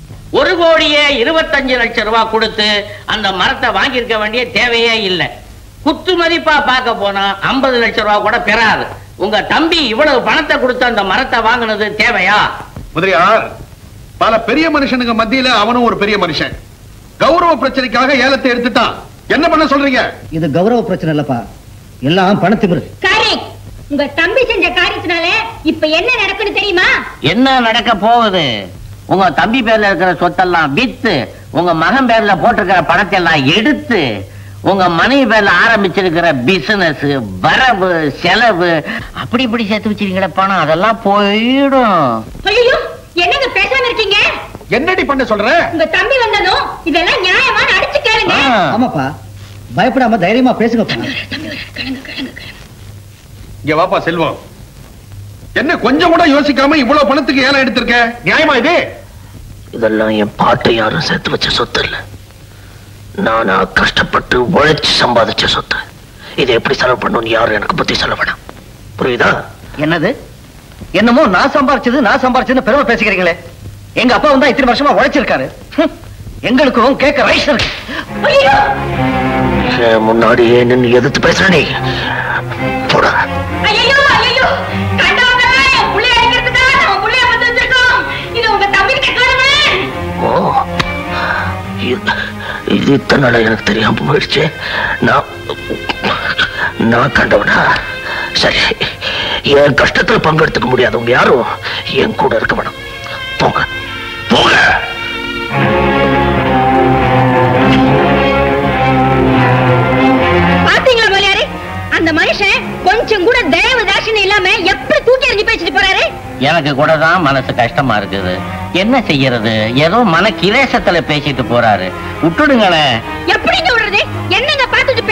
ஒரு கோடியே இருபத்தஞ்சு லட்சம் ரூபாய் கொடுத்து அந்த மரத்தை வாங்கியிருக்க வேண்டிய தேவையே இல்லை குத்து மதிப்பா பார்க்க போனா ஐம்பது லட்சம் ரூபாய் கூட பெறாது உங்க தம்பி இவ்வளவு பணத்தை கொடுத்து அந்த மரத்தை வாங்குனது தேவையா முதலியார் பல பெரிய மனுஷனுங்க மத்தியில அவனும் ஒரு பெரிய மனுஷன் கௌரவ பிரச்சனைக்காக ஏலத்தை எடுத்துட்டான் என்ன பண்ண சொல்றீங்க இது கௌரவ பிரச்சனை இல்லப்பா எல்லாம் பணத்திமிரு கரெக்ட் உங்க தம்பி செஞ்ச காரியத்தினால இப்ப என்ன நடக்குன்னு தெரியுமா என்ன நடக்க போகுது உங்க தம்பி பேர்ல இருக்கிற சொத்தெல்லாம் வித்து உங்க மகன் பேர்ல போட்டிருக்கிற பணத்தை எல்லாம் எடுத்து உங்க மனைவி பேர்ல ஆரம்பிச்சிருக்கிற பிசினஸ் வரவு செலவு அப்படி இப்படி சேர்த்து வச்சிருக்கீங்களே பணம் அதெல்லாம் போயிடும் ஐயோ என்னங்க பேசாம இருக்கீங்க என்னடி பண்ண சொல்ற உங்க தம்பி வந்ததும் இதெல்லாம் நியாயமான அடிச்சு கேளுங்க ஆமாப்பா பயப்படாம தைரியமா பேசுங்கப்பா இங்க வாப்பா செல்வம் என்ன கொஞ்சம் கூட யோசிக்காம இவ்வளவு பணத்துக்கு ஏலம் எடுத்திருக்க நியாயமா இது இதெல்லாம் என் பாட்டை யாரும் சேர்த்து வச்ச சொத்து இல்ல நானா கஷ்டப்பட்டு உழைச்சு சம்பாதிச்ச சொத்து இதை எப்படி செலவு பண்ணணும்னு யாரும் எனக்கு புத்தி சொல்ல வேணாம் புரியுதா என்னது என்னமோ நான் சம்பாரிச்சது நான் சம்பாரிச்சதுன்னு பெருமை பேசிக்கிறீங்களே எங்க அப்பா வந்தா இத்தனை வருஷமா உழைச்சிருக்காரு ஹம். எங்களுக்கும் கேட்க ரைஸ் இருக்கு ஐயோ என் முன்னாடியே நின்னு எதிர்த்து பேசுற நீ போடா ஐயோ ஐயோ கண்டவங்க என் புள்ளைய அடிக்கிறதுக்காக நம்ம புள்ளைய வந்து வச்சிருக்கோம் இது உங்க தம்பி கிட்ட கேளுங்க ஓ இது- இது இத்தனை நாளா எனக்கு தெரியாம போயிடுச்சு நான் நான் கண்டவனா சரி என் கஷ்டத்துல பங்கெடுத்துக்க முடியாதவங்க யாரும் என் கூட இருக்க வேணாம் போங்க போங்க பாத்தீங்களா மலையாரு அந்த மனுஷன் கொஞ்சம் கூட தயவு தாட்சியம் இல்லாம எப்படி தூக்கி எறிஞ்சு பேசிட்டு போறாரு எனக்கு கூட தான் மனசு கஷ்டமா இருக்குது என்ன செய்யறது ஏதோ மன கிலேசத்துல பேசிட்டு போறாரு விட்டுடுங்களேன் எப்படிங்க விடுறது என்னங்க பாத்துட்டு